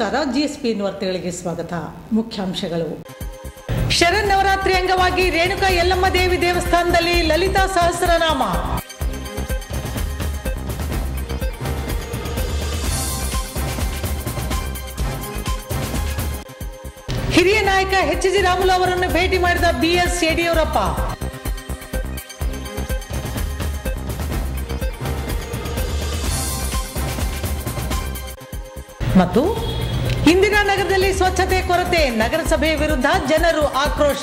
ನಮಸ್ಕಾರ ಜಿಎಸ್ಪಿ ವಾರ್ತೆಗಳಿಗೆ ಸ್ವಾಗತ ಮುಖ್ಯಾಂಶಗಳು ಶರನ್ನವರಾತ್ರಿ ಅಂಗವಾಗಿ ರೇಣುಕಾ ಯಲ್ಲಮ್ಮ ದೇವಿ ದೇವಸ್ಥಾನದಲ್ಲಿ ಲಲಿತಾ ಸಹಸ್ರನಾಮ ಹಿರಿಯ ನಾಯಕ ಎಚ್ ಜಿ ರಾಮುಲು ಅವರನ್ನು ಭೇಟಿ ಮಾಡಿದ ಬಿಎಸ್ ಯಡಿಯೂರಪ್ಪ ಮತ್ತು ಇಂದಿರಾ ನಗರದಲ್ಲಿ ಸ್ವಚ್ಛತೆ ಕೊರತೆ ನಗರಸಭೆ ವಿರುದ್ಧ ಜನರು ಆಕ್ರೋಶ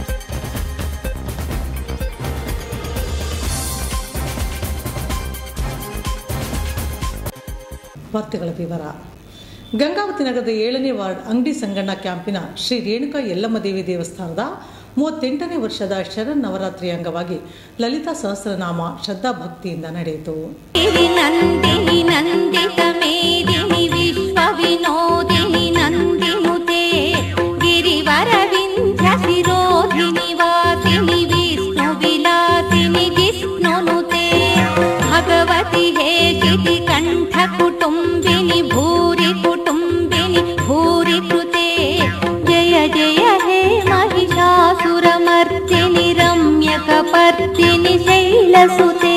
ವಾರ್ತೆಗಳ ವಿವರ ಗಂಗಾವತಿ ನಗರದ ಏಳನೇ ವಾರ್ಡ್ ಅಂಗಡಿ ಸಂಗಣ್ಣ ಕ್ಯಾಂಪಿನ ಶ್ರೀ ರೇಣುಕಾ ಯಲ್ಲಮ್ಮ ದೇವಿ ದೇವಸ್ಥಾನದ ಮೂವತ್ತೆಂಟನೇ ವರ್ಷದ ಶರನ್ ನವರಾತ್ರಿ ಅಂಗವಾಗಿ ಲಲಿತಾ ಸಹಸ್ರನಾಮ ಶ್ರದ್ಧಾ ಭಕ್ತಿಯಿಂದ ನಡೆಯಿತು ನಂದಿನಿ ನಂದಿತ ಮೇದಿನಿ ವಿಶ್ವ ವಿನೋದಿನಿ ನಂದಿನುತೆ ಗಿರಿವರ ವಿಂಧ್ಯ ಶಿರೋಧಿನಿ ವಾಸಿನಿ ವಿಷ್ಣು ವಿಲಾಸಿನಿ ಜಿಷ್ಣುನುತೆ ಭಗವತಿ ಹೇ ಗಿರಿ ಕಂಠ ಕುಟುಂಬಿನಿ ಭೂರಿ ಕುಟುಂಬಿನಿ ಭೂರಿ ಕೃತೆ ಜಯ ಜಯ ಹೇ महिषासुरमर्दिनि रम्यकपर्दिनि शैलसुते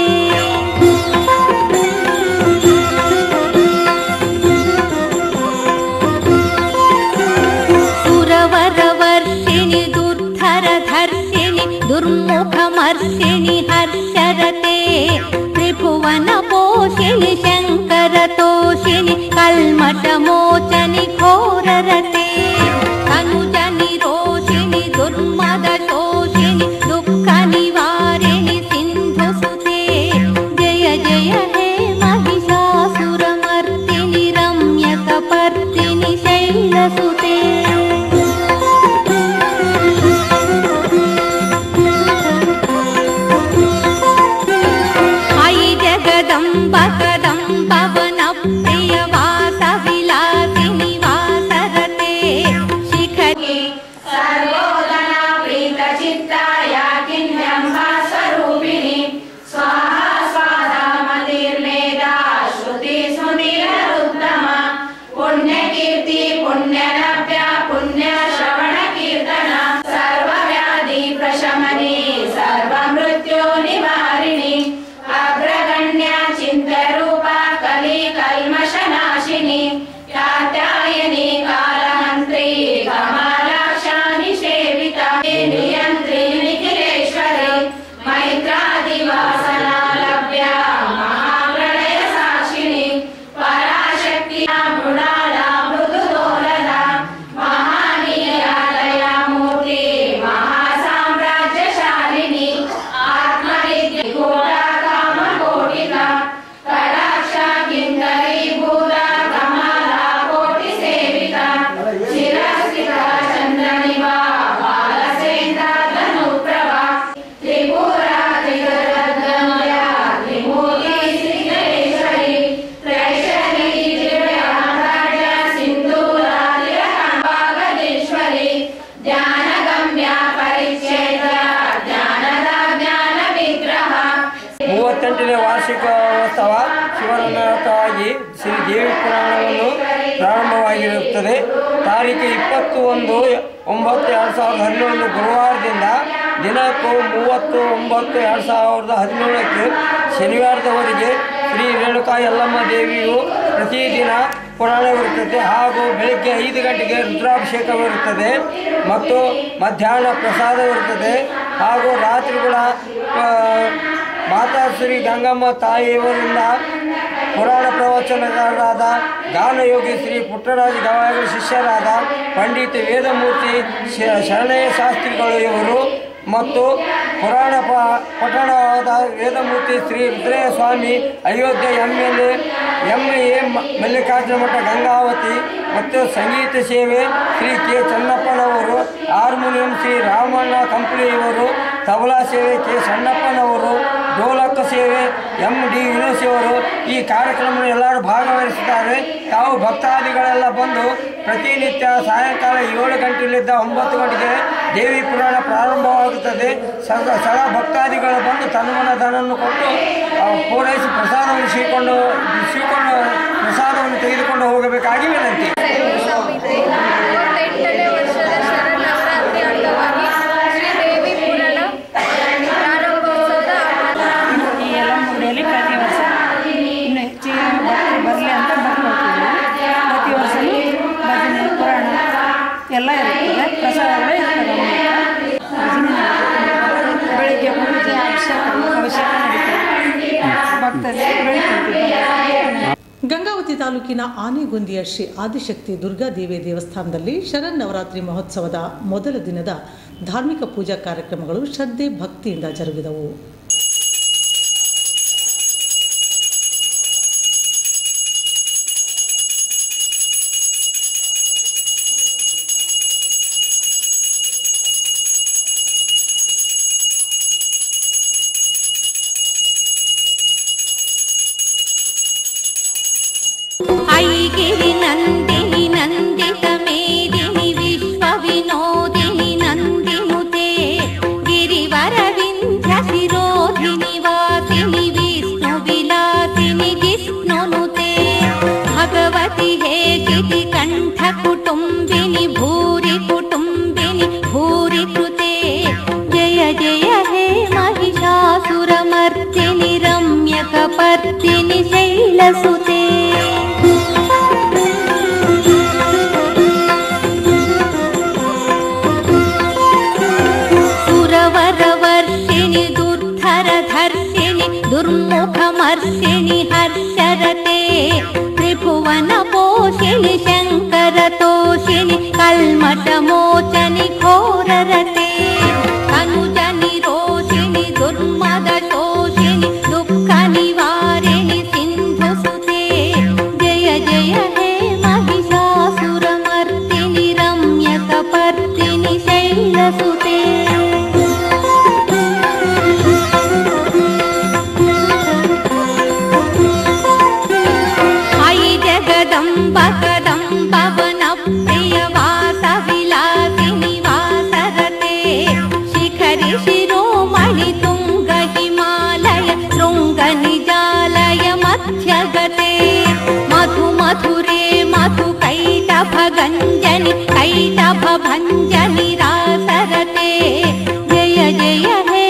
सुरवरवर्षिणि दुर्धरधर्षिणि दुर्मुखमर्षिणि हर्षरते त्रिभुवनपोषिणि शङ्करतोषिणि कल्मषमोचनि घोररते तनुजनि रोषिणि दुर्मदशोषिणि दुःखनिवारिणि सिन्धुसुते जय जय हे महिषासुरमर्दिनि रम्यकपर्दिनि शैलसुते अयि जगदम्ब कदम्बवनप्रिय वासविलासिनि वासरते शिखरि सर्वोदना प्रीतचित्ताया किन्यम्भास्वरूपिणि स्वाहा स्वाधा मतिर्मेधा श्रुति स्मृतिरुत्तमा पुण्यकीर्ति पुण्यलभ्या पुण्यश्रवणकीर्तना सर्वव्याधि प्रशमनी सर्वमृत्यो निवारिणि अग्रगण्या चिन्त्यरूपा कलि कल्मषनाशिनि कात्यायनी कालहन्त्री कमालाक्षानि सेविता नियन्त्री निखिलेश्वरी मैत्रादिवासना लभ्या महाप्रलय साक्षिणि पराशक्ति मृणाला मृदुदोलदा महानीयालया मूर्ति महासाम्राज्यशालिनी आत्मविद्या घोरा कामकोटिका कटाक्षा किङ्करीभूता कमला कोटिसेविता शिरस्थिता चन्द्रनिवा बालसेन्द्रा धनुप्रभा त्रिपुरा त्रिगर्गम्या त्रिमूर्ति श्रीगणेश्वरी त्रैशरी त्रिव्याघ्राढ्या सिन्धूरादिरकाम्बागदीश्वरी ध्यानगम्या परिच्छेद ज्ञानदा ज्ञानविग्रह ಮೂವತ್ತೆಂಟನೇ ವಾರ್ಷಿಕೋತ್ಸವ ಶಿವರನಾಥವಾಗಿ ಶ್ರೀ ದೇವಿ ಪುರಾಣವನ್ನು ಪ್ರಾರಂಭವಾಗಿರುತ್ತದೆ ತಾರೀಕು ಇಪ್ಪತ್ತು ಒಂದು ಒಂಬತ್ತು ಎರಡು ಸಾವಿರದ ಹದಿನೇಳು ಗುರುವಾರದಿಂದ ದಿನಾಂಕ ಮೂವತ್ತು ಒಂಬತ್ತು ಎರಡು ಸಾವಿರದ ಹದಿನೇಳಕ್ಕೆ ಶನಿವಾರದವರೆಗೆ ಶ್ರೀ ರೇಣುಕಾ ಯಲ್ಲಮ್ಮ ದೇವಿಯು ಪ್ರತಿದಿನ ಪುರಾಣವಿರುತ್ತದೆ ಹಾಗೂ ಬೆಳಗ್ಗೆ ಐದು ಗಂಟೆಗೆ ರುದ್ರಾಭಿಷೇಕವಿರುತ್ತದೆ ಮತ್ತು ಮಧ್ಯಾಹ್ನ ಪ್ರಸಾದವಿರುತ್ತದೆ ಹಾಗೂ ರಾತ್ರಿ ಕೂಡ ಆ, ಮಾತಾ ಶ್ರೀ ಗಂಗಮ್ಮ ತಾಯಿಯವರಿಂದ ಪುರಾಣ ಪ್ರವಚನಕಾರರಾದ ಗಾನಯೋಗಿ ಶ್ರೀ ಪುಟ್ಟರಾಜ ಗವಾಯಿಗಳ ಶಿಷ್ಯರಾದ ಪಂಡಿತ ವೇದಮೂರ್ತಿ ಶ- ಶರಣಯ್ಯ ಶಾಸ್ತ್ರಿಗಳು ಇವರು ಮತ್ತು ಪುರಾಣ ಪ ಪಠಣವಾದ ವೇದಮೂರ್ತಿ Shri Rudrayya Swamy Ayodhya M L M A Mallikarjuna Math Gangavati ಮತ್ತು ಸಂಗೀತ ಸೇವೆ ಶ್ರೀ ಕೆ ಚನ್ನಪ್ಪನವರು ಹಾರ್ಮೋನಿಯಂ ಶ್ರೀ ರಾಮಣ್ಣ ಕಂಪ್ನಿಯವರು ತಬಲಾ ಸೇವೆ ಕೆ ಸಣ್ಣಪ್ಪನವರು ಡೋಲಕ ಸೇವೆ ಎಂ ಡಿ ಯುನೂಸಿ ಅವರು ಈ ಕಾರ್ಯಕ್ರಮ ಎಲ್ಲರೂ ಭಾಗವಹಿಸಿದ್ದಾರೆ ತಾವು ಭಕ್ತಾದಿಗಳೆಲ್ಲ ಬಂದು ಪ್ರತಿನಿತ್ಯ ಸಾಯಂಕಾಲ ಏಳು ಗಂಟೆಯಲ್ಲಿದ್ದ ಒಂಬತ್ತು ಗಂಟೆಗೆ ದೇವಿ ಪುರಾಣ ಪ್ರಾರಂಭವಾಗುತ್ತದೆ ಸದ ಸಲ ಭಕ್ತಾದಿಗಳು ಬಂದು ತನ್ಮನಧನನ್ನು ಕೊಟ್ಟು ಆ, ಪೂರೈಸಿ ಪ್ರಸಾದವನ್ನು ಸ್ವೀಕೊಂಡು ಸ್ವೀಕೊಂಡು ಪ್ರಸಾದವನ್ನು ತೆಗೆದುಕೊಂಡು ಹೋಗಬೇಕಾಗಿ ವಿನಂತಿ ಸಮಿತಿ ಮೂವತ್ತೆಂಟನೇ ವರ್ಷದ ಶರನ್ನವರಾತ್ರಿ ಅಂಗವಾಗಿ ಶ್ರೀದೇವಿ ಪುರಾಣ ಪ್ರಾರಂಭೋತ್ಸವದ ಈ ಯಲ್ಲಮ್ಮಗುಡಿಯಲ್ಲಿ ಪ್ರತಿ ವರ್ಷ ಇನ್ನು ಹೆಚ್ಚಿನ ಭಕ್ತರು ಬರಲಿ ಅಂತ ಬರ್ಕೊಳ್ತೀವಿ ಪ್ರತಿ ವರ್ಷವೂ ಭಜನೆ ಪುರಾಣ ಎಲ್ಲ ಇರ್ತದೆ ಪ್ರಸಾದಗಳು ಇರ್ತದೆ ಭಜನೆ ನಡೀತದೆ. ಬೆಳಿಗ್ಗೆ ಪೂಜೆ ಅಭಿಷೇಕ ಅಭಿಷೇಕ ನಡೀತದೆ ಭಕ್ತರಿಗೆ ಬೆಳಿಗ್ಗೆ ಗಂಗಾವತಿ ತಾಲೂಕಿನ ಆನೆಗುಂದಿಯ ಶ್ರೀ ಆದಿಶಕ್ತಿ ದುರ್ಗಾದೇವಿ ದೇವಸ್ಥಾನದಲ್ಲಿ ಶರನ್ನವರಾತ್ರಿ ಮಹೋತ್ಸವದ ಮೊದಲ ದಿನದ ಧಾರ್ಮಿಕ ಪೂಜಾ ಕಾರ್ಯಕ್ರಮಗಳು ಶ್ರದ್ಧೆ ಭಕ್ತಿಯಿಂದ ಜರುಗಿದವು ऐगिरि नन्दिनि नन्दित मेदिनि विश्वविनोदिनि नन्दिनुते गिरिवरविन्ध्य शिरोधिनि वासिनि विष्णुविलासिनि जिष्णुनुते भगवति हे कण्ठकुटुम्बिनि भूरि कुटुम्बिनि भूरि कृते जय जय हे महिषासुरमर्दिनि रम्यकपर्दिनि शैलसुते सुरवरवर्षिणि दुर्धरधर्षिणि दुर्मुखमर्षिणि हर्षरते त्रिभुवनपोषिणि शङ्करतोषिणि कल्मषमोचनि घोररते तनुजनि रोषिणि दुर्मदशोषिणि दुःखनिवारिणि सिन्धुसुते जय जय हे महिषासुरमर्दिनि रम्यकपर्दिनि शैलसुते अयि जगदम्ब कदम्बवनप्रियवासविलासिनि वासरते शिखरि शिरोमणि तुङ्ग हिमालय शृङ्गनिजालय मध्यगते मधु मधुरे मधु कैटभगञ्जनि कैटभभञ्जनि रासरते जय जय हे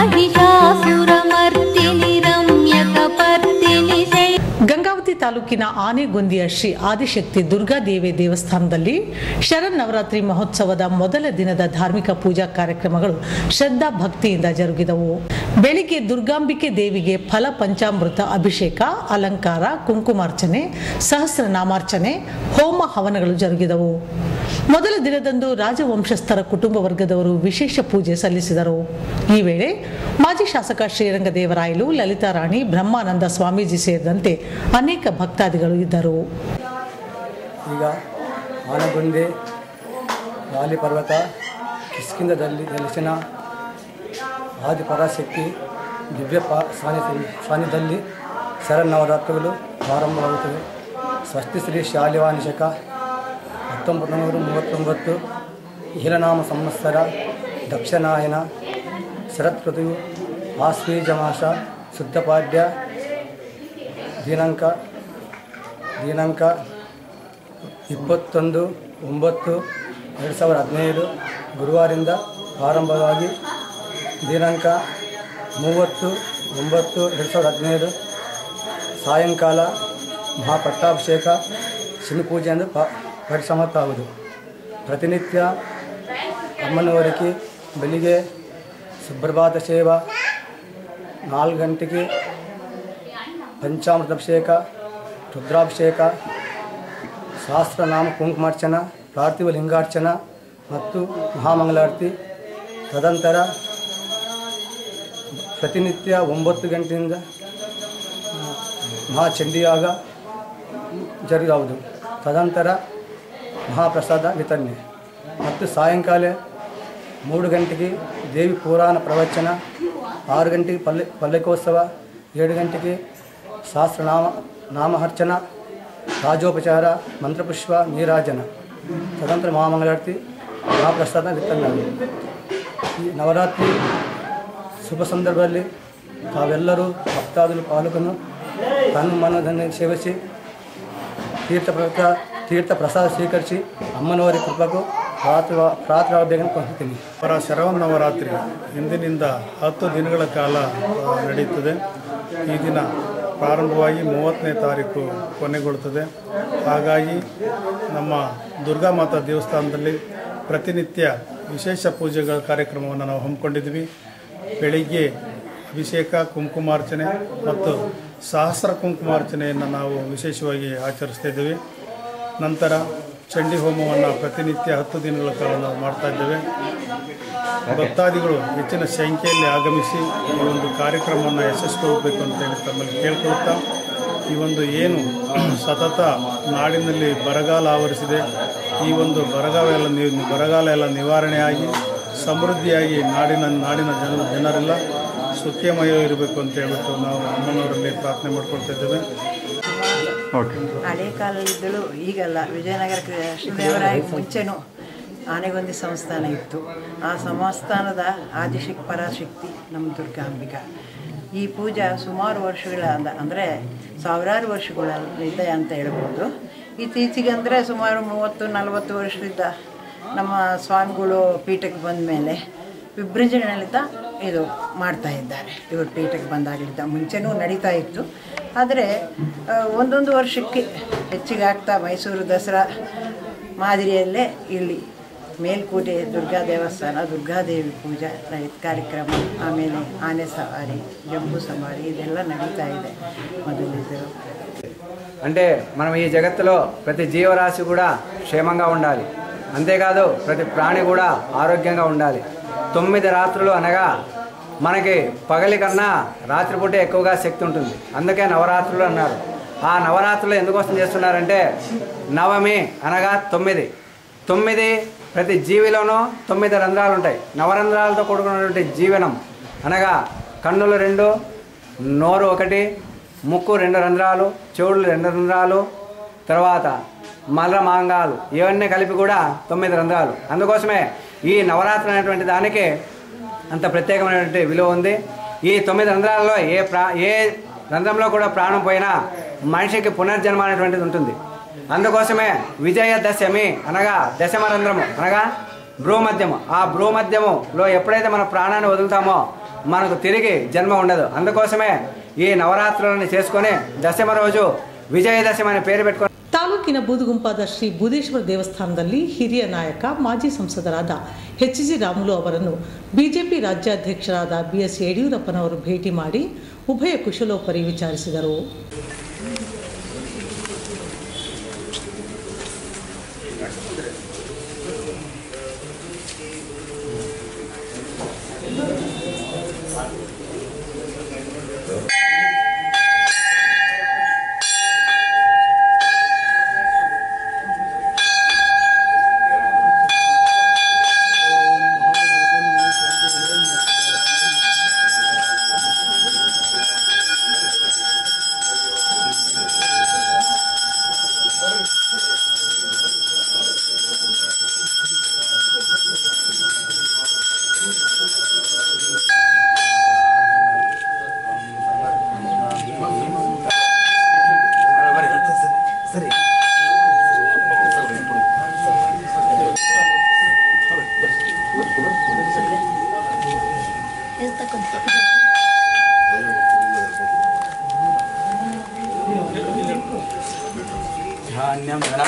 महिषासुरमर्दिनि रम्यकपर्दिनि शै ಗಂಗಾವತಿ ತಾಲೂಕಿನ ಆನೆಗೊಂದಿಯ ಶ್ರೀ ಆದಿಶಕ್ತಿ ದುರ್ಗಾದೇವಿ ದೇವಸ್ಥಾನದಲ್ಲಿ ಶರನ್ನವರಾತ್ರಿ ಮಹೋತ್ಸವದ ಮೊದಲ ದಿನದ ಧಾರ್ಮಿಕ ಪೂಜಾ ಕಾರ್ಯಕ್ರಮಗಳು ಶ್ರದ್ಧಾ ಭಕ್ತಿಯಿಂದ ಜರುಗಿದವು ಬೆಳಿಗ್ಗೆ ದುರ್ಗಾಂಬಿಕೆ ದೇವಿಗೆ ಫಲ ಪಂಚಾಮೃತ ಅಭಿಷೇಕ ಅಲಂಕಾರ ಕುಂಕುಮಾರ್ಚನೆ ಸಹಸ್ರನಾಮಾರ್ಚನೆ ಹೋಮ ಹವನಗಳು ಜರುಗಿದವು ಮೊದಲ ದಿನದಂದು ರಾಜವಂಶಸ್ಥರ ಕುಟುಂಬ ವರ್ಗದವರು ವಿಶೇಷ ಪೂಜೆ ಸಲ್ಲಿಸಿದರು ಈ ವೇಳೆ ಮಾಜಿ ಶಾಸಕ ಶ್ರೀರಂಗದೇವರಾಯಲು ಲಲಿತಾ ರಾಣಿ ಬ್ರಹ್ಮಾನಂದ ಸ್ವಾಮೀಜಿ ಸೇರಿದಂತೆ ಅನೇಕ ಭಕ್ತಾದಿಗಳು ಇದ್ದರು ಈಗ ಆನಗುಂದಿ ಗಾಲಿ ಪರ್ವತ ಕಿಷ್ಕಿಂದದಲ್ಲಿ ನೆಲೆಸಿನ ಆದಿಪರಾಶಕ್ತಿ ದಿವ್ಯ ಪಾ ಸಾನ್ನಿಧ್ಯ ಸಾನ್ನಿಧ್ಯದಲ್ಲಿ ಶರನ್ನವರಾತ್ರಿಗಳು ಪ್ರಾರಂಭವಾಗುತ್ತವೆ ಸ್ವಸ್ತಿ ಶ್ರೀ ಶಾಲಿವಾನಿಷಕ ಹತ್ತೊಂಬತ್ತು ನೂರ ಮೂವತ್ತೊಂಬತ್ತು ಹೀಲನಾಮ ಸಂವತ್ಸರ ದಕ್ಷನಾಯನ ಶರತ್ ಋತುವು ಆಶ್ವೀಜ ಮಾಸ ಶುದ್ಧಪಾಡ್ಯ ದಿನಾಂಕ ದಿನಾಂಕ ಇಪ್ಪತ್ತೊಂದು ಒಂಬತ್ತು ಎರಡು ಸಾವಿರದ ಹದಿನೈದು ಗುರುವಾರಿಂದ ಪ್ರಾರಂಭವಾಗಿ ದಿನಾಂಕ ಮೂವತ್ತು ಒಂಬತ್ತು ಎರಡು ಸಾವಿರದ ಹದಿನೈದು ಸಾಯಂಕಾಲ ಮಹಾಪಟ್ಟಾಭಿಷೇಕ ಶಿವಪೂಜೆ ಎಂದು ಪ ಪರಿಸಮತ್ತಾಗುವುದು ಪ್ರತಿನಿತ್ಯ ಅಮ್ಮನವರಿಕೆ ಬೆಳಿಗ್ಗೆ ಸುಪ್ರಭಾತ ಸೇವಾ ನಾಲ್ಕು ಗಂಟೆಗೆ ಪಂಚಾಮೃತಾಭಿಷೇಕ ರುದ್ರಾಭಿಷೇಕ ಸಹಸ್ರನಾಮ ಕುಂಕುಮಾರ್ಚನ ಪಾರ್ಥಿವ ಲಿಂಗಾರ್ಚನ ಮತ್ತು ಮಹಾಮಂಗಳಾರತಿ ತದನಂತರ ಪ್ರತಿನಿತ್ಯ ಒಂಬತ್ತು ಗಂಟೆಯಿಂದ ಮಹಾಚಂಡಿಯಾಗ ಜರುಗುವುದು ತದನಂತರ ಮಹಾಪ್ರಸಾದ ವಿತರಣೆ ಮತ್ತು ಸಾಯಂಕಾಲ ಮೂರು ಗಂಟೆಗೆ ದೇವಿ ಪುರಾಣ ಪ್ರವಚನ ಆರು ಗಂಟೆಗೆ ಪಲ್ಲೆ ಪಲ್ಲಕ್ಕೋತ್ಸವ ಏಳು ಗಂಟೆಗೆ ಸಹಸ್ರನಾಮ ನಾಮಹರ್ಚನ ರಾಜೋಪಚಾರ ಮಂತ್ರಪುಷ್ಪ ನೀರಾಜನ ತದನಂತರ ಮಹಾಮಂಗಳಾರತಿ ಮಹಾಪ್ರಸಾದ ವಿತರಣೆ ಈ ನವರಾತ್ರಿ ಶುಭ ಸಂದರ್ಭದಲ್ಲಿ ತಾವೆಲ್ಲರೂ ಭಕ್ತಾದಿಗಳು ಪಾಲ್ಗೊಂಡು ತನ್ನ ಮನದನ್ನು ಸೇವಿಸಿ ತೀರ್ಥ ಪ್ರಸಾದ ತೀರ್ಥ ಪ್ರಸಾದ ಸ್ವೀಕರಿಸಿ ಅಮ್ಮನವರ ಕೃಪಗೂ ಪ್ರಾರ್ಥನ ಪ್ರಾರ್ಥನಾಭ್ಯಗಳನ್ನು ಕೊಡ್ತೀನಿ ಅವರ ಶರವನ್ನವರಾತ್ರಿ ಇಂದಿನಿಂದ ಹತ್ತು ದಿನಗಳ ಕಾಲ ಆ, ನಡೆಯುತ್ತದೆ ಈ ದಿನ ಪ್ರಾರಂಭವಾಗಿ ಮೂವತ್ತನೇ ತಾರೀಕು ಕೊನೆಗೊಳ್ಳುತ್ತದೆ ಹಾಗಾಗಿ ನಮ್ಮ ದುರ್ಗಾ ಮಾತಾ ದೇವಸ್ಥಾನದಲ್ಲಿ ಪ್ರತಿನಿತ್ಯ ವಿಶೇಷ ಪೂಜೆಗಳ ಕಾರ್ಯಕ್ರಮವನ್ನು ನಾವು ಹಮ್ಮಿಕೊಂಡಿದ್ವಿ ಬೆಳಿಗ್ಗೆ ಅಭಿಷೇಕ ಕುಂಕುಮಾರ್ಚನೆ ಮತ್ತು ಸಹಸ್ರ ಕುಂಕುಮಾರ್ಚನೆಯನ್ನು ನಾವು ವಿಶೇಷವಾಗಿ ಆಚರಿಸ್ತಾ ಇದ್ದೇವೆ ನಂತರ ಚಂಡಿ ಹೋಮವನ್ನು ಪ್ರತಿನಿತ್ಯ ಹತ್ತು ದಿನಗಳ ಕಾಲ ನಾವು ಮಾಡ್ತಾ ಇದ್ದೇವೆ ಭಕ್ತಾದಿಗಳು ಹೆಚ್ಚಿನ ಸಂಖ್ಯೆಯಲ್ಲಿ ಆಗಮಿಸಿ ಈ ಒಂದು ಕಾರ್ಯಕ್ರಮವನ್ನು ಯಶಸ್ವಿಗೊಳಿಸಬೇಕು ಅಂತ ಹೇಳಿ ತಮ್ಮಲ್ಲಿ ಕೇಳ್ಕೊಳ್ತಾ ಈ ಒಂದು ಏನು ಸತತ ನಾಡಿನಲ್ಲಿ ಬರಗಾಲ ಆವರಿಸಿದೆ ಈ ಒಂದು ಬರಗಾಲ ಎಲ್ಲ ನಿ- ಬರಗಾಲ ಎಲ್ಲ ನಿವಾರಣೆಯಾಗಿ ಸಮೃದ್ಧಿಯಾಗಿ ನಾಡಿನ ನಾಡಿನ ಜನ ಜನರೆಲ್ಲ ಸುಖಮಯ ಇರಬೇಕು ಅಂತ ಹೇಳ್ಬಿಟ್ಟು ನಾವು ಅಮ್ಮನವರಲ್ಲಿ ಪ್ರಾರ್ಥನೆ ಮಾಡ್ಕೊಳ್ತಾ ಇದ್ದೇವೆ ಹಳೆ ಕಾಲದಲ್ಲೂ ಈಗಲ್ಲ ವಿಜಯನಗರ ಶ್ರೀದೇವರಾಯ ಮುಂಚೆನೂ ಆನೆಗೊಂದಿ ಸಂಸ್ಥಾನ ಇತ್ತು ಆ ಸಂಸ್ಥಾನದ ಆದಿಶಕ್ತಿ ಪರಾಶಕ್ತಿ ನಮ್ಮ ದುರ್ಗಾಂಬಿಕಾ ಈ ಪೂಜಾ ಸುಮಾರು ವರ್ಷಗಳ ಅಂದರೆ ಸಾವಿರಾರು ವರ್ಷಗಳಿದೆ ಅಂತ ಹೇಳ್ಬೋದು ಇತ್ತೀಚೆಗಂದರೆ ಸುಮಾರು ಮೂವತ್ತು ನಲವತ್ತು ವರ್ಷದಿಂದ ನಮ್ಮ ಸ್ವಾಮಿಗಳು ಪೀಠಕ್ಕೆ ಬಂದ ಮೇಲೆ ವಿಭೃಂಜಣೆಲಿದ್ದ ಇದು ಮಾಡ್ತಾ ಇದ್ದಾರೆ ಇವರು ಪೀಠಕ್ಕೆ ಬಂದಾಗಲಿದ್ದ ಮುಂಚೆನೂ ನಡೀತಾ ಇತ್ತು ಆದರೆ ಆ, ಒಂದೊಂದು ವರ್ಷಕ್ಕೆ ಹೆಚ್ಚಿಗೆ ಆಗ್ತಾ ಮೈಸೂರು ದಸರಾ ಮಾದರಿಯಲ್ಲೇ ಇಲ್ಲಿ ಮೇಲ್ಕೋಟೆ ದುರ್ಗಾ ದೇವಸ್ಥಾನ ದುರ್ಗಾದೇವಿ ಪೂಜಾ ರೈತ ಕಾರ್ಯಕ್ರಮ ಆಮೇಲೆ ಆನೆ ಸವಾರಿ ಜಂಬೂ ಸವಾರಿ ಇದೆಲ್ಲ ನಡೀತಾ ಇದೆ ಮೊದಲಿದ್ದರು అంటే మనం ఈ జగత్తులో ప్రతి జీవరాశి కూడా క్షేమంగా ఉండాలి అంతేకాదు ప్రతి ప్రాణి కూడా ఆరోగ్యంగా ఉండాలి తొమ్మిది రాత్రులు అనగా మనకి పగలి కన్నా రాత్రిపూట ఎక్కువగా శక్తి ఉంటుంది అందుకే నవరాత్రులు అన్నారు ఆ నవరాత్రులు ఎందుకోసం చేస్తున్నారంటే నవమి అనగా తొమ్మిది తొమ్మిది ప్రతి జీవిలోనూ తొమ్మిది రంధ్రాలు ఉంటాయి నవరంధ్రాలతో కూడుకున్నటువంటి జీవనం అనగా కన్నులు రెండు నోరు ఒకటి ముక్కు రెండు రంధ్రాలు చెవులు రెండు రంధ్రాలు తర్వాత మల మాంగాలు ఇవన్నీ కలిపి కూడా తొమ్మిది రంధ్రాలు అందుకోసమే ఈ నవరాత్రి అనేటువంటి దానికి అంత ప్రత్యేకమైనటువంటి విలువ ఉంది ఈ తొమ్మిది రంధ్రాలలో ఏ ప్రా ఏ రంధ్రంలో కూడా ప్రాణం పోయినా మనిషికి పునర్జన్మ అనేటువంటిది ఉంటుంది అందుకోసమే విజయదశమి అనగా దశమ రంధ్రము అనగా భ్రూమధ్యము ఆ భ్రూమధ్యములో ఎప్పుడైతే మన ప్రాణాన్ని వదులుతామో మనకు తిరిగి జన్మ ఉండదు అందుకోసమే ఈ నవరాత్రులను చేసుకొని దశమ రోజు విజయదశమి అనే పేరు పెట్టుకొని ತಾಲೂಕಿನ ಬೂದುಗುಂಪಾದ ಶ್ರೀ ಬೂದೇಶ್ವರ ದೇವಸ್ಥಾನದಲ್ಲಿ ಹಿರಿಯ ನಾಯಕ ಮಾಜಿ ಸಂಸದರಾದ ಎಚ್ ಜಿ ರಾಮುಲು ಅವರನ್ನು ಬಿಜೆಪಿ ರಾಜ್ಯಾಧ್ಯಕ್ಷರಾದ ಬಿಎಸ್ ಯಡಿಯೂರಪ್ಪನವರು ಭೇಟಿ ಮಾಡಿ ಉಭಯ ಕುಶಲೋಪರಿ ವಿಚಾರಿಸಿದರು ధాన్యం ధనం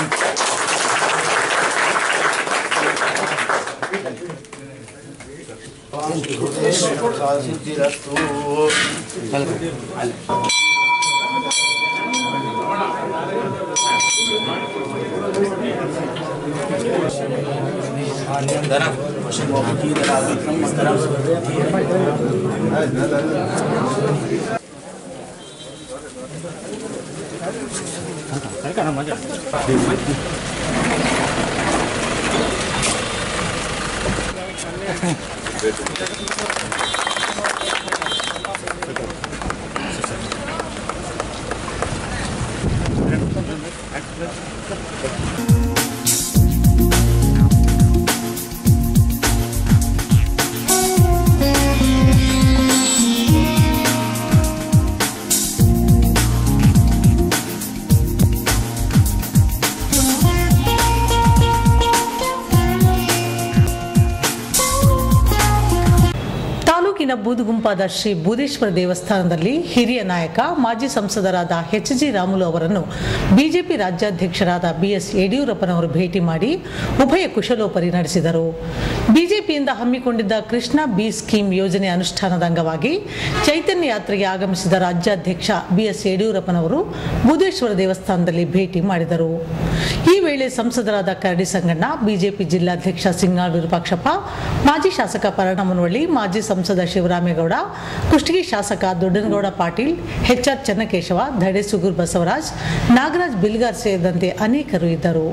ಬೂದುಗುಂಪಾದ ಶ್ರೀ ಬೂದೇಶ್ವರ ದೇವಸ್ಥಾನದಲ್ಲಿ ಹಿರಿಯ ನಾಯಕ ಮಾಜಿ ಸಂಸದರಾದ ಎಚ್ ಜಿ ರಾಮುಲು ಅವರನ್ನು ಬಿಜೆಪಿ ರಾಜ್ಯಾಧ್ಯಕ್ಷರಾದ ಬಿಎಸ್ ಯಡಿಯೂರಪ್ಪನವರು ಭೇಟಿ ಮಾಡಿ ಉಭಯ ಕುಶಲೋಪರಿ ನಡೆಸಿದರು ಬಿಜೆಪಿಯಿಂದ ಹಮ್ಮಿಕೊಂಡಿದ್ದ ಕೃಷ್ಣ ಬಿ ಸ್ಕೀಮ್ ಯೋಜನೆ ಅನುಷ್ಠಾನದ ಅಂಗವಾಗಿ ಚೈತನ್ಯ ಯಾತ್ರೆಗೆ ಆಗಮಿಸಿದ ರಾಜ್ಯಾಧ್ಯಕ್ಷ ಬಿಎಸ್ ಯಡಿಯೂರಪ್ಪನವರು ಬೂದೇಶ್ವರ ದೇವಸ್ಥಾನದಲ್ಲಿ ಭೇಟಿ ಮಾಡಿದರು ಈ ವೇಳೆ ಸಂಸದರಾದ ಕರಡಿ ಸಂಗಣ್ಣ ಬಿಜೆಪಿ ಜಿಲ್ಲಾಧ್ಯಕ್ಷ ಸಿಂಗಾಳ ವಿರೂಪಾಕ್ಷಪ್ಪ ಮಾಜಿ ಶಾಸಕ ಪರಣಮನವಳ್ಳಿ ಮಾಜಿ ಸಂಸದ ಶಿವರಾಮೇಗೌಡ ಕುಷ್ಟಗಿ ಶಾಸಕ ದೊಡ್ಡನಗೌಡ ಪಾಟೀಲ್ ಎಚ್ಆರ್ ಚನ್ನಕೇಶವ ಧಡೆ ಸುಗೂರ್ ಬಸವರಾಜ್ ನಾಗರಾಜ್ ಬಿಲ್ಗಾರ್ ಸೇರಿದಂತೆ ಅನೇಕರು ಇದ್ದರು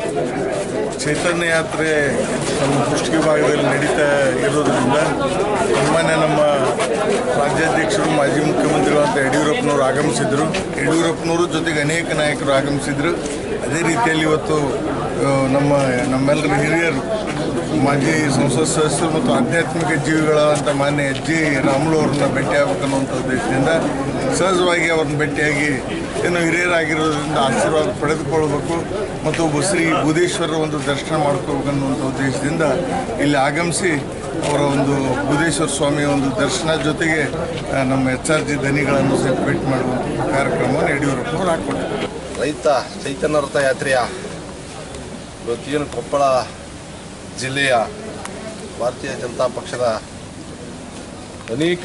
ಚೈತನ್ಯ ಯಾತ್ರೆ ನಮ್ಮ ಕುಷ್ಟಗಿ ಭಾಗದಲ್ಲಿ ನಡೀತಾ ಇರೋದ್ರಿಂದ ಸಾಮಾನ್ಯ ನಮ್ಮ ರಾಜ್ಯಾಧ್ಯಕ್ಷರು ಮಾಜಿ ಮುಖ್ಯಮಂತ್ರಿಗಳು ಅಂತ ಯಡಿಯೂರಪ್ಪನವರು ಆಗಮಿಸಿದ್ರು ಯಡಿಯೂರಪ್ಪನವರು ಜೊತೆಗೆ ಅನೇಕ ನಾಯಕರು ಆಗಮಿಸಿದ್ರು ಅದೇ ರೀತಿಯಲ್ಲಿ ಇವತ್ತು ಆ, ನಮ್ಮ ನಮ್ಮೆಲ್ಲರ ಹಿರಿಯರು ಮಾಜಿ ಸಂಸತ್ ಸದಸ್ಯರು ಮತ್ತು ಆಧ್ಯಾತ್ಮಿಕ ಜೀವಿಗಳಾದಂಥ ಮಾನ್ಯ ಎಚ್ ಜಿ ರಾಮುಲು ಅವ್ರನ್ನ ಭೇಟಿ ಆಗ್ಬೇಕನ್ನುವಂಥ ಉದ್ದೇಶದಿಂದ ಸಹಜವಾಗಿ ಅವ್ರನ್ನ ಭೇಟಿಯಾಗಿ ಏನು ಹಿರಿಯರಾಗಿರೋದ್ರಿಂದ ಆಶೀರ್ವಾದ ಪಡೆದುಕೊಳ್ಬೇಕು ಮತ್ತು ಬಸ್ರಿ ಬುಧೇಶ್ವರರ ಒಂದು ದರ್ಶನ ಮಾಡ್ಕೋಬೇಕನ್ನುವಂಥ ಉದ್ದೇಶದಿಂದ ಇಲ್ಲಿ ಆಗಮಿಸಿ ಅವರ ಒಂದು ಬುಧೇಶ್ವರ ಸ್ವಾಮಿಯ ಒಂದು ದರ್ಶನ ಜೊತೆಗೆ ಆ, ನಮ್ಮ ಎಚ್ ಆರ್ ಜಿ ದನಿಗಳನ್ನು ಸಹಿತ ಭೇಟಿ ಮಾಡುವಂಥ ಕಾರ್ಯಕ್ರಮವನ್ನು ಯಡಿಯೂರಪ್ಪನವರು ಹಾಕ್ಕೊಟ್ಟಿದ್ದಾರೆ ರೈತ ಚೈತನ್ಯ ರಥ ಯಾತ್ರೆಯ ಇವತ್ತೇನು ಕೊಪ್ಪಳ ಜಿಲ್ಲೆಯ ಭಾರತೀಯ ಜನತಾ ಪಕ್ಷದ ಅನೇಕ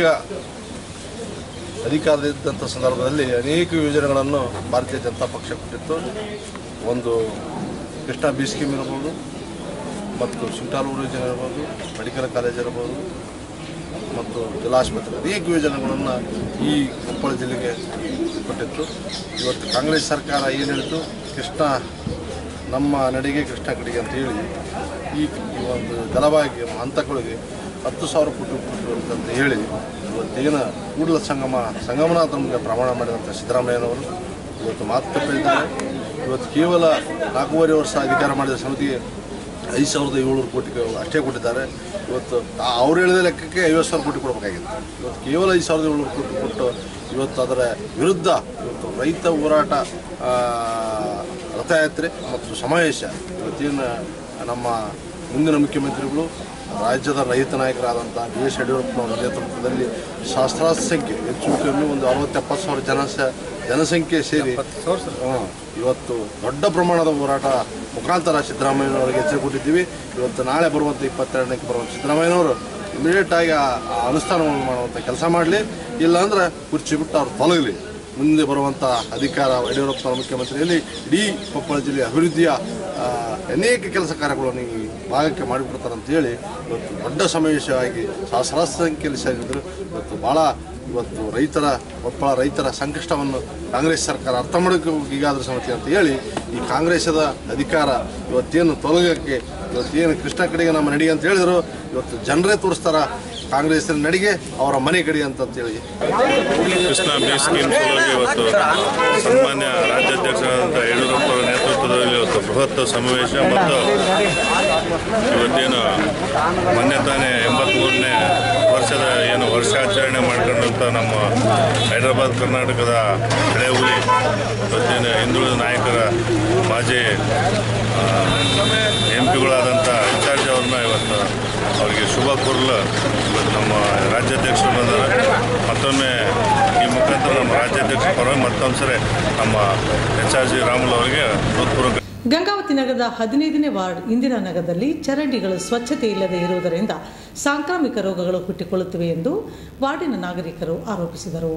ಅಧಿಕಾರದಲ್ಲಿದ್ದಂಥ ಸಂದರ್ಭದಲ್ಲಿ ಅನೇಕ ಯೋಜನೆಗಳನ್ನು ಭಾರತೀಯ ಜನತಾ ಪಕ್ಷ ಕೊಟ್ಟಿತ್ತು ಒಂದು ಕೃಷ್ಣ ಬಿ ಸ್ಕೀಮ್ ಇರ್ಬೋದು ಮತ್ತು ಸುಂಟಾಲೂರು ಯೋಜನೆ ಇರ್ಬೋದು ಮೆಡಿಕಲ್ ಕಾಲೇಜ್ ಇರ್ಬೋದು ಮತ್ತು ಜಿಲ್ಲಾಸ್ಪತ್ರೆ ಅನೇಕ ಯೋಜನೆಗಳನ್ನು ಈ ಕೊಪ್ಪಳ ಜಿಲ್ಲೆಗೆ ಕೊಟ್ಟಿತ್ತು ಇವತ್ತು ಕಾಂಗ್ರೆಸ್ ಸರ್ಕಾರ ಏನು ಹೇಳಿತು ಕೃಷ್ಣ ನಮ್ಮ ನಡೆಗೆ ಕೃಷ್ಣ ಕಡೆಗೆ ಅಂತ ಹೇಳಿ ಈ ಈ ಒಂದು ಜಲವಾಗಿ ಹಂತಗಳಿಗೆ ಹತ್ತು ಸಾವಿರ ಕೋಟಿ ಕೊಟ್ಟು ಅಂತ ಹೇಳಿ ಇವತ್ತೇನು ಕೂಡಲ ಸಂಗಮ ಸಂಗಮನಾಥ ನಮಗೆ ಪ್ರಮಾಣ ಮಾಡಿದಂಥ ಸಿದ್ದರಾಮಯ್ಯನವರು ಇವತ್ತು ಮಾತು ತಪ್ಪಿದ್ದಾರೆ ಇವತ್ತು ಕೇವಲ ನಾಲ್ಕೂವರೆ ವರ್ಷ ಅಧಿಕಾರ ಮಾಡಿದ ಸಮಿತಿಗೆ ಐದು ಸಾವಿರದ ಏಳ್ನೂರು ಕೋಟಿ ಅಷ್ಟೇ ಕೊಟ್ಟಿದ್ದಾರೆ ಇವತ್ತು ಆ- ಅವ್ರು ಹೇಳಿದ ಲೆಕ್ಕಕ್ಕೆ ಐವತ್ತು ಸಾವಿರ ಕೋಟಿ ಕೊಡಬೇಕಾಗಿತ್ತು ಇವತ್ತು ಕೇವಲ ಐದು ಸಾವಿರದ ಏಳ್ನೂರು ಕೋಟಿ ಕೊಟ್ಟು ಇವತ್ತು ಅದರ ವಿರುದ್ಧ ಇವತ್ತು ರೈತ ಹೋರಾಟ ಆ, ರಥಯಾತ್ರೆ ಮತ್ತು ಸಮಾವೇಶ ಇವತ್ತೇನು ನಮ್ಮ ಮುಂದಿನ ಮುಖ್ಯಮಂತ್ರಿಗಳು ರಾಜ್ಯದ ರೈತ ನಾಯಕರಾದಂಥ ಬಿ ಎಸ್ ಯಡಿಯೂರಪ್ಪನವರ ನೇತೃತ್ವದಲ್ಲಿ ಸಹಸ್ರಾರು ಸಂಖ್ಯೆ ಹೆಚ್ಚು ಕಮ್ಮಿ ಒಂದು ಅರವತ್ತು ಎಪ್ಪತ್ತು ಸಾವಿರ ಜನಸ ಜನಸಂಖ್ಯೆ ಸೇರಿ ಹ್ಮ್, ಇವತ್ತು ದೊಡ್ಡ ಪ್ರಮಾಣದ ಹೋರಾಟ ಮುಖಾಂತರ ಸಿದ್ದರಾಮಯ್ಯನವರಿಗೆ ಎಚ್ಚರಿಕೆ ಕೊಟ್ಟಿದ್ದೀವಿ ಇವತ್ತು ನಾಳೆ ಬರುವಂಥ ಇಪ್ಪತ್ತೆರಡನೇ ಬರುವಂಥ ಸಿದ್ದರಾಮಯ್ಯನವರು ಇಮಿಡಿಯೇಟ್ ಆಗಿ ಆ ಆ ಅನುಷ್ಠಾನವನ್ನು ಮಾಡುವಂಥ ಕೆಲಸ ಮಾಡಲಿ ಇಲ್ಲಾಂದ್ರೆ ಕುರ್ಚಿ ಬಿಟ್ಟು ಅವ್ರು ತೊಲಗಲಿ ಮುಂದೆ ಬರುವಂಥ ಅಧಿಕಾರ ಯಡಿಯೂರಪ್ಪ ಮುಖ್ಯಮಂತ್ರಿಯಲ್ಲಿ ಇಡೀ ಕೊಪ್ಪಳ ಜಿಲ್ಲೆಯ ಅಭಿವೃದ್ಧಿಯ ಆ, ಅನೇಕ ಕೆಲಸ ಕಾರ್ಯಗಳನ್ನು ಈ ಭಾಗಕ್ಕೆ ಮಾಡಿಬಿಡ್ತಾರೆ ಅಂತೇಳಿ ಇವತ್ತು ದೊಡ್ಡ ಸಮಾವೇಶವಾಗಿ ಸಹಸ್ರಾರು ಸಂಖ್ಯೆಯಲ್ಲಿ ಸೇರಿದ್ರು ಇವತ್ತು ಭಾಳ ಇವತ್ತು ರೈತರ ಕೊಪ್ಪಳ ರೈತರ ಸಂಕಷ್ಟವನ್ನು ಕಾಂಗ್ರೆಸ್ ಸರ್ಕಾರ ಅರ್ಥ ಮಾಡೋಕೆ ಈಗಾದರೂ ಸಮಿತಿ ಅಂತ ಹೇಳಿ ಈ ಕಾಂಗ್ರೆಸ್ಸದ ಅಧಿಕಾರ ಇವತ್ತೇನು ತೊಲಗಕ್ಕೆ ಇವತ್ತೇನು ಕೃಷ್ಣ ಕಡೆಗೆ ನಮ್ಮ ನಡಿಗೆ ಅಂತ ಹೇಳಿದ್ರು ಇವತ್ತು ಜನರೇ ತೋರಿಸ್ತಾರ ಕಾಂಗ್ರೆಸ್ಸಿನ ನಡಿಗೆ ಅವರ ಮನೆ ಕಡೆ ಅಂತಂತೇಳಿ ಕೃಷ್ಣ ಬಿ ಸ್ಕೀಮ್ ಸಲುವಾಗಿ ಇವತ್ತು ಸನ್ಮಾನ್ಯ ರಾಜ್ಯಾಧ್ಯಕ್ಷರಾದಂಥ ಯಡಿಯೂರಪ್ಪ ಅವರ ನೇತೃತ್ವದಲ್ಲಿ ಇವತ್ತು ಬೃಹತ್ ಸಮಾವೇಶ ಮತ್ತು ಇವತ್ತೇನು ಮೊನ್ನೆ ತಾನೇ ಎಂಬತ್ಮೂರನೇ ವರ್ಷದ ಏನು ವರ್ಷಾಚರಣೆ ಮಾಡ್ಕೊಂಡಂಥ ನಮ್ಮ ಹೈದರಾಬಾದ್ ಕರ್ನಾಟಕದ ಹಳೆ ಹುಲಿ ಇವತ್ತೇನು ಹಿಂದುಳಿದ ನಾಯಕರ ಮಾಜಿ ಎಂ ಪಿಗಳಾದಂಥ ಇನ್ಚಾರ್ಜ್ ಅವ್ರನ್ನ ಇವತ್ತು ಅವರಿಗೆ ಶುಭ ಕೋರಲು ಇವತ್ತು ನಮ್ಮ ರಾಜ್ಯಾಧ್ಯಕ್ಷರು ಬಂದರೆ ಮತ್ತೊಮ್ಮೆ ಈ ಮುಖಾಂತರ ನಮ್ಮ ರಾಜ್ಯಾಧ್ಯಕ್ಷರ ಪರವಾಗಿ ಮತ್ತೊಂದು ಸರಿ ನಮ್ಮ ಎಚ್ ಆರ್ ಜಿ ರಾಮುಲು ಅವರಿಗೆ ಹೃತ್ಪೂರ್ವಕ ಗಂಗಾವತಿ ನಗರದ ಹದಿನೈದನೇ ವಾರ್ಡ್ ಇಂದಿರಾ ನಗರದಲ್ಲಿ ಚರಂಡಿಗಳು ಸ್ವಚ್ಛತೆ ಇಲ್ಲದೆ ಇರುವುದರಿಂದ ಸಾಂಕ್ರಾಮಿಕ ರೋಗಗಳು ಹುಟ್ಟಿಕೊಳ್ಳುತ್ತಿವೆ ಎಂದು ವಾರ್ಡಿನ ನಾಗರಿಕರು ಆರೋಪಿಸಿದರು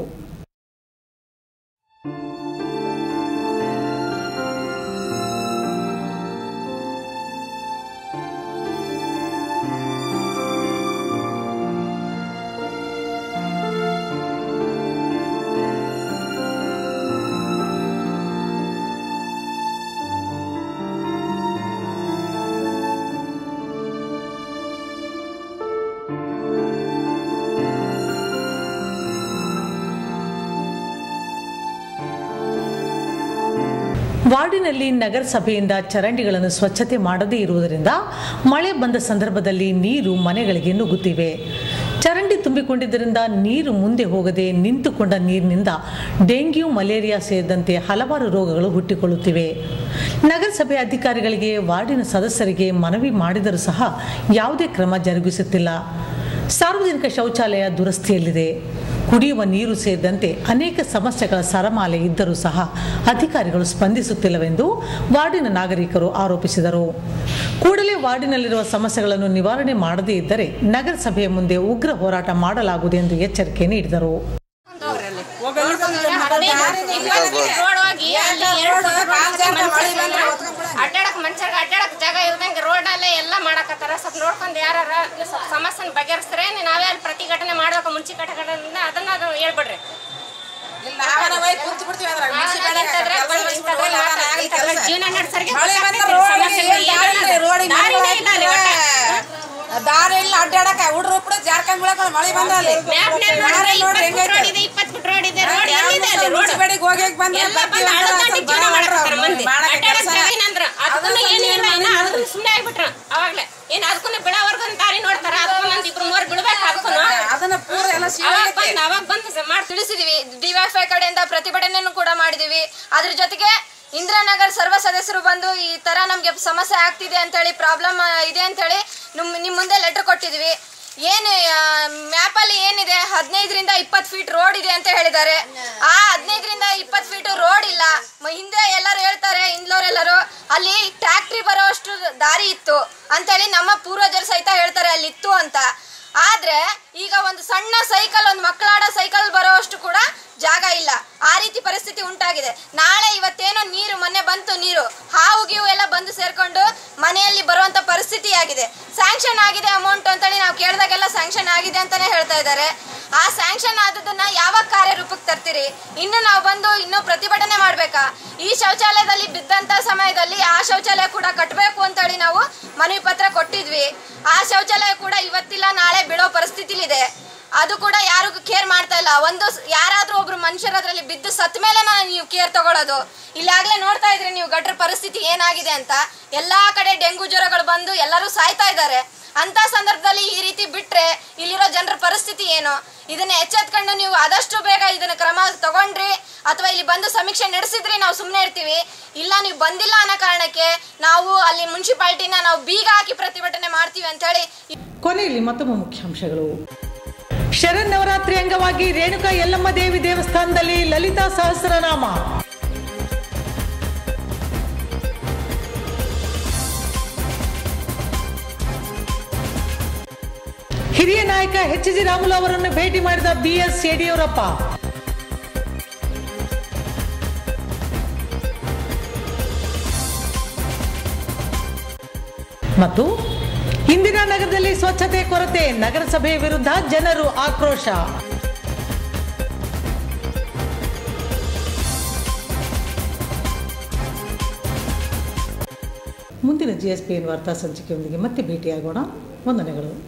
ವಾರ್ಡಿನಲ್ಲಿ ನಗರಸಭೆಯಿಂದ ಚರಂಡಿಗಳನ್ನು ಸ್ವಚ್ಛತೆ ಮಾಡದೇ ಇರುವುದರಿಂದ ಮಳೆ ಬಂದ ಸಂದರ್ಭದಲ್ಲಿ ನೀರು ಮನೆಗಳಿಗೆ ನುಗ್ಗುತ್ತಿವೆ ಚರಂಡಿ ತುಂಬಿಕೊಂಡಿದ್ದರಿಂದ ನೀರು ಮುಂದೆ ಹೋಗದೆ ನಿಂತುಕೊಂಡ ನೀರಿನಿಂದ ಡೆಂಗ್ಯೂ ಮಲೇರಿಯಾ ಸೇರಿದಂತೆ ಹಲವಾರು ರೋಗಗಳು ಹುಟ್ಟಿಕೊಳ್ಳುತ್ತಿವೆ ನಗರಸಭೆ ಅಧಿಕಾರಿಗಳಿಗೆ ವಾರ್ಡಿನ ಸದಸ್ಯರಿಗೆ ಮನವಿ ಮಾಡಿದರೂ ಸಹ ಯಾವುದೇ ಕ್ರಮ ಜರುಗಿಸುತ್ತಿಲ್ಲ ಸಾರ್ವಜನಿಕ ಶೌಚಾಲಯ ದುರಸ್ತಿಯಲ್ಲಿದೆ ಕುಡಿಯುವ ನೀರು ಸೇರಿದಂತೆ ಅನೇಕ ಸಮಸ್ಯೆಗಳ ಸರಮಾಲೆ ಇದ್ದರೂ ಸಹ ಅಧಿಕಾರಿಗಳು ಸ್ಪಂದಿಸುತ್ತಿಲ್ಲವೆಂದು ವಾರ್ಡಿನ ನಾಗರಿಕರು ಆರೋಪಿಸಿದರು ಕೂಡಲೇ ವಾರ್ಡಿನಲ್ಲಿರುವ ಸಮಸ್ಯೆಗಳನ್ನು ನಿವಾರಣೆ ಮಾಡದೇ ಇದ್ದರೆ ನಗರಸಭೆಯ ಮುಂದೆ ಉಗ್ರ ಹೋರಾಟ ಮಾಡಲಾಗುವುದು ಎಂದು ಎಚ್ಚರಿಕೆ ನೀಡಿದರು ಅಡ್ಡಾಡಕ್ ಮನುಷ್ಯರ್ಗ ಅಡ್ಡಾಡಕ್ ಜಾಗ ಇಲ್ದಂಗೆ ರೋಡಲ್ಲೇ ಎಲ್ಲ ಮಾಡಕತ್ತಾರ ಸ್ವಲ್ಪ ನೋಡ್ಕೊಂಡು ಯಾರ ಸಮಸ್ಯೆನ ಬಗೆಹರಿಸ್ತಾರೆ ನಾವೇ ಅಲ್ಲಿ ಪ್ರತಿಭಟನೆ ಮಾಡ್ಬೇಕು ಮುಂಚಿಕಟದಿಂದ ಅದನ್ನ ಅದು ಹೇಳ್ಬಿಡ್ರಿ ಜೀವನ ನಡೆಸರಿಗೆ ದಾರಿ ಇಲ್ಲ ಅಡ್ಡಾಡಕ ಹುಡ್ರು ಉಪ್ಡು ಜಾರ್ಕಂಡ್ ಬೀಳಕ ಮಳೆ ಬಂದಲ್ಲಿ ದಾರಿ ನೋಡ್ರಿ ಹೆಂಗೈತೆ ಇಪ್ಪತ್ತು ಫುಟ್ ರೋಡ್ ಇದೆ ರೋಡ್ ಎಲ್ಲಿದೆ ಅಲ್ಲಿ ರೋಡ್ ಮುನ್ಸಿಪಾಲ್ಟಿಗೆ ಹೋಗಿ ಹೋಗಿ ಬಂದ್ರೆ ಎಲ್ಲ ಬಂದು ಹಳ್ಳ ದಾಟಿ ಜೀವನ ಮಾಡಕತ್ತಾರ ಮಂದಿ ಅಡ್ಡಾಡಕ್ ಜಾಗ ಏನಂದ್ರ ಅದಕ್ಕೂ ಏನಿಲ್ಲ ಇನ್ನ ಅದಕ್ಕೂ ಸುಮ್ಮನೆ ಆಗ್ಬಿಟ್ರ ಅವಾಗ್ಲೇ ಏನ್ ಅದಕ್ಕೂ ಬೆಳವರ್ಗು ದಾರಿ ನೋಡ್ತಾರ ಅದಕ್ಕೂ ಒಂದ್ ಇಬ್ರು ಮೂವರು ಬೀಳ್ಬೇಕು ಅದಕ್ಕೂ ಅದನ್ನ ಪೂರ ಎಲ್ಲ ಅವಾಗ ಬಂದು ಅವಾಗ ಬಂದು ಮಾಡಿ ತಿಳಿಸಿದೀವಿ ಡಿವೈಫೈ ಕಡೆಯಿಂದ ಪ್ರತಿಭಟನೆಯನ್ನು ಕೂಡ ಮಾಡಿದೀವಿ ಅದ್ರ ಜೊತೆಗೆ ಇಂದಿರಾನಗರ್ ಸರ್ವ ಸದಸ್ಯರು ಬಂದು ಈ ತರ ನಮ್ಗೆ ಸಮಸ್ಯೆ ಆಗ್ತಿದೆ ಅಂತೇಳಿ ಪ್ರಾಬ್ಲಮ್ ಇದೆ ಅಂತೇಳಿ ನಿಮ್ ನಿಮ್ ಮುಂದೆ ಲೆಟರ್ ಕೊಟ್ಟಿದ್ವಿ ಏನು ಮ್ಯಾಪಲ್ಲಿ ಏನಿದೆ ಹದಿನೈದರಿಂದ ಇಪ್ಪತ್ತು ಫೀಟ್ ರೋಡ್ ಇದೆ ಅಂತ ಹೇಳಿದ್ದಾರೆ ಆ ಹದಿನೈದರಿಂದ ಇಪ್ಪತ್ತು ಫೀಟ್ ರೋಡ್ ಇಲ್ಲ ಮ- ಹಿಂದೆ ಎಲ್ಲರೂ ಹೇಳ್ತಾರೆ ಹಿಂದ್ಲೋರೆಲ್ಲರೂ ಅಲ್ಲಿ ಟ್ಯಾಕ್ಟ್ರಿ ಬರೋಷ್ಟು ದಾರಿ ಇತ್ತು ಅಂತೇಳಿ ನಮ್ಮ ಪೂರ್ವಜರು ಸಹಿತ ಹೇಳ್ತಾರೆ ಅಲ್ಲಿ ಇತ್ತು ಅಂತ ಆದ್ರೆ ಈಗ ಒಂದು ಸಣ್ಣ ಸೈಕಲ್ ಒಂದು ಮಕ್ಕಳಾಡೋ ಸೈಕಲ್ ಬರೋಷ್ಟು ಕೂಡ ಜಾಗ ಇಲ್ಲ ಆ ರೀತಿ ಪರಿಸ್ಥಿತಿ ಉಂಟಾಗಿದೆ ನಾಳೆ ಇವತ್ತೇನೋ ನೀರು ಮೊನ್ನೆ ಬಂತು ನೀರು ಹಾವು ಗೀವು ಎಲ್ಲ ಬಂದು ಸೇರ್ಕೊಂಡು ಮನೆಯಲ್ಲಿ ಬರುವಂತ ಪರಿಸ್ಥಿತಿ ಆಗಿದೆ ಸ್ಯಾಂಕ್ಷನ್ ಆಗಿದೆ ಅಮೌಂಟ್ ಅಂತೇಳಿ ನಾವು ಕೇಳಿದಾಗೆಲ್ಲ ಸ್ಯಾಂಕ್ಷನ್ ಆಗಿದೆ ಅಂತಾನೆ ಹೇಳ್ತಾ ಇದ್ದಾರೆ ಆ ಸ್ಯಾಂಕ್ಷನ್ ಆದದನ್ನ ಯಾವಾಗ ಕಾರ್ಯರೂಪಕ್ಕೆ ತರ್ತೀರಿ ಇನ್ನು ನಾವು ಬಂದು ಇನ್ನು ಪ್ರತಿಭಟನೆ ಮಾಡ್ಬೇಕಾ ಈ ಶೌಚಾಲಯದಲ್ಲಿ ಬಿದ್ದಂತ ಸಮಯದಲ್ಲಿ ಆ ಶೌಚಾಲಯ ಕೂಡ ಕಟ್ಟಬೇಕು ಅಂತೇಳಿ ನಾವು ಮನವಿ ಪತ್ರ ಕೊಟ್ಟಿದ್ವಿ ಆ ಶೌಚಾಲಯ ಕೂಡ ಇವತ್ತಿಲ್ಲ ನಾಳೆ ಬಿಡೋ ಪರಿಸ್ಥಿತಿಲಿದೆ ಅದು ಕೂಡ ಯಾರು ಕೇರ್ ಮಾಡ್ತಾ ಇಲ್ಲ ಒಂದು ಸ್- ಯಾರಾದ್ರೂ ಒಬ್ರು ಮನುಷ್ಯರ ಅದ್ರಲ್ಲಿ ಬಿದ್ದು ಸತ್ ಮೇಲೆ ನೀವು ಕೇರ್ ತಗೊಳ್ಳೋದು ಇಲ್ಲಾಗ್ಲೇ ನೋಡ್ತಾ ಇದ್ರಿ ನೀವು ಗಟ್ರ ಪರಿಸ್ಥಿತಿ ಏನಾಗಿದೆ ಅಂತ ಎಲ್ಲಾ ಕಡೆ ಡೆಂಗು ಜ್ವರಗಳು ಬಂದು ಎಲ್ಲರೂ ಸಾಯ್ತಾ ಇದ್ದಾರೆ ಅಂತ ಸಂದರ್ಭದಲ್ಲಿ ಈ ರೀತಿ ಬಿಟ್ರೆ ಇಲ್ಲಿರೋ ಜನರ ಪರಿಸ್ಥಿತಿ ಏನು ಇದನ್ನ ಎಚ್ಚೆತ್ಕೊಂಡು ನೀವು ಆದಷ್ಟು ಬೇಗ ಇದನ್ನ ಕ್ರಮ ತಗೊಂಡ್ರಿ ಅಥವಾ ಇಲ್ಲಿ ಬಂದು ಸಮೀಕ್ಷೆ ನಡೆಸಿದ್ರಿ ನಾವು ಸುಮ್ಮನೆ ಇರ್ತೀವಿ ಇಲ್ಲ ನೀವು ಬಂದಿಲ್ಲ ಅನ್ನೋ ಕಾರಣಕ್ಕೆ ನಾವು ಅಲ್ಲಿ ಮುನ್ಸಿಪಾಲ್ಟಿನ ನಾವು ಬೀಗ ಹಾಕಿ ಪ್ರತಿಭಟನೆ ಮಾಡ್ತೀವಿ ಅಂತ ಹೇಳಿ ಕೊನೆಯಲ್ಲಿ ಮತ್ತೊಮ್ಮೆ ಮುಖ್ಯಾಂಶಗಳು ಶರನ್ನವರಾತ್ರಿ ಅಂಗವಾಗಿ ರೇಣುಕಾ ಯಲ್ಲಮ್ಮ ದೇವಿ ದೇವಸ್ಥಾನದಲ್ಲಿ ಲಲಿತಾ ಸಹಸ್ರನಾಮ ಹಿರಿಯ ನಾಯಕ ಎಚ್ ಜಿ ರಾಮುಲು ಅವರನ್ನು ಭೇಟಿ ಮಾಡಿದ ಬಿಎಸ್ ಯಡಿಯೂರಪ್ಪ ಮತ್ತು ಇಂದಿರಾ ನಗರದಲ್ಲಿ ಸ್ವಚ್ಛತೆ ಕೊರತೆ ನಗರಸಭೆ ವಿರುದ್ಧ ಜನರು ಆಕ್ರೋಶ ಮುಂದಿನ ಜಿಎಸ್ಪಿಎನ್ ವಾರ್ತಾ ಸಂಚಿಕೆಯೊಂದಿಗೆ ಮತ್ತೆ ಭೇಟಿಯಾಗೋಣ ವಂದನೆಗಳು